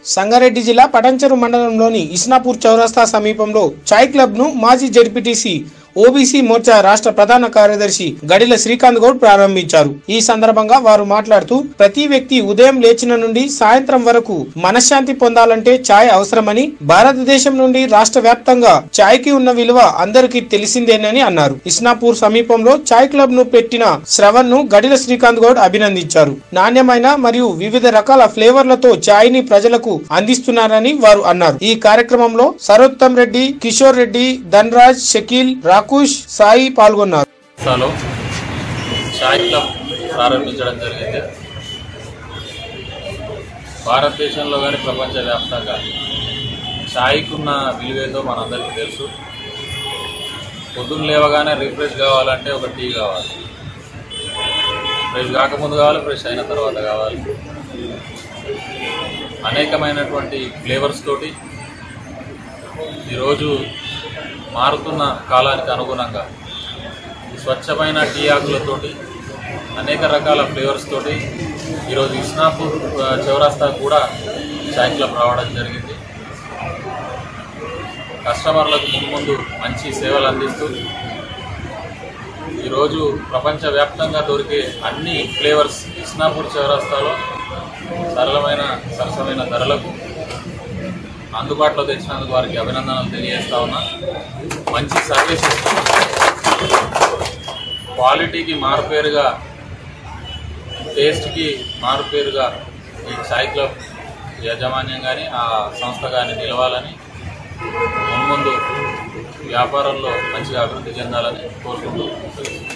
సంగారెడ్డి జిల్లా పటంచెరు మండలంలోని ఇస్నాపూర్ చౌరస్తా సమీపంలో చాయ్ క్లబ్ ను మాజీ జడ్పీటీసీ ఓబీసీ మోర్చా రాష్ట్ర ప్రధాన కార్యదర్శి గడిల శ్రీకాంత్ గౌడ్ ప్రారంభించారు ఈ సందర్భంగా వారు మాట్లాడుతూ ప్రతి వ్యక్తి ఉదయం లేచిన నుండి సాయంత్రం వరకు మనశ్శాంతి పొందాలంటే ఛాయ్ అవసరమని భారతదేశం నుండి రాష్ట్ర వ్యాప్తంగా ఛాయ్ కి ఉన్న విలువ అందరికీ తెలిసిందేనని అన్నారు ఇస్నాపూర్ సమీపంలో ఛాయ్ క్లబ్ ను పెట్టిన శ్రవణ్ ను గడిల శ్రీకాంత్ గౌడ్ అభినందించారు నాణ్యమైన మరియు వివిధ రకాల ఫ్లేవర్లతో ఛాయ్ ని ప్రజలకు అందిస్తున్నారని వారు అన్నారు ఈ కార్యక్రమంలో సరోత్తం రెడ్డి కిషోర్ రెడ్డి ధనరాజ్ షకీల్ రాకుష్ సాయి పాల్గొన్నారు సంస్థలో చాయ్ క్లబ్ ప్రారంభించడం జరిగింది భారతదేశంలో కానీ ప్రపంచవ్యాప్తంగా ఛాయ్కున్న విలువేదో మనందరికీ తెలుసు పొద్దున్న లేవగానే రిఫ్రెష్ కావాలంటే ఒక టీ కావాలి ఫ్రెష్ కాకముందు కావాలి ఫ్రెష్ అయిన తర్వాత కావాలి అనేకమైనటువంటి ఫ్లేవర్స్ తోటి ఈరోజు మారుతున్న కాలానికి అనుగుణంగా స్వచ్ఛమైన టీ ఆకులతోటి అనేక రకాల ఫ్లేవర్స్ తోటి ఈరోజు ఇస్నాపూర్ ఆ, చౌరస్తా కూడా చాయ్ క్లబ్ రావడం జరిగింది కస్టమర్లకు ముందు మంచి సేవలు అందిస్తూ ఈరోజు ప్రపంచవ్యాప్తంగా దొరికే అన్ని ఫ్లేవర్స్ ఇస్నాపూర్ చౌరస్తాలో సరళమైన సరసమైన ధరలకు అందుబాటులో తెచ్చినందుకు వారికి అభినందనలు తెలియజేస్తా ఉన్నా మంచి సర్వీస్ ఇస్తున్నాం క్వాలిటీకి మారుపేరుగా టేస్ట్కి మారుపేరుగా ఈ చాయ్ క్లబ్ యాజమాన్యం కానీ ఆ సంస్థ కానీ నిలవాలని మున్ముందు వ్యాపారంలో మంచిగా అభివృద్ధి చెందాలని కోరుకుంటూ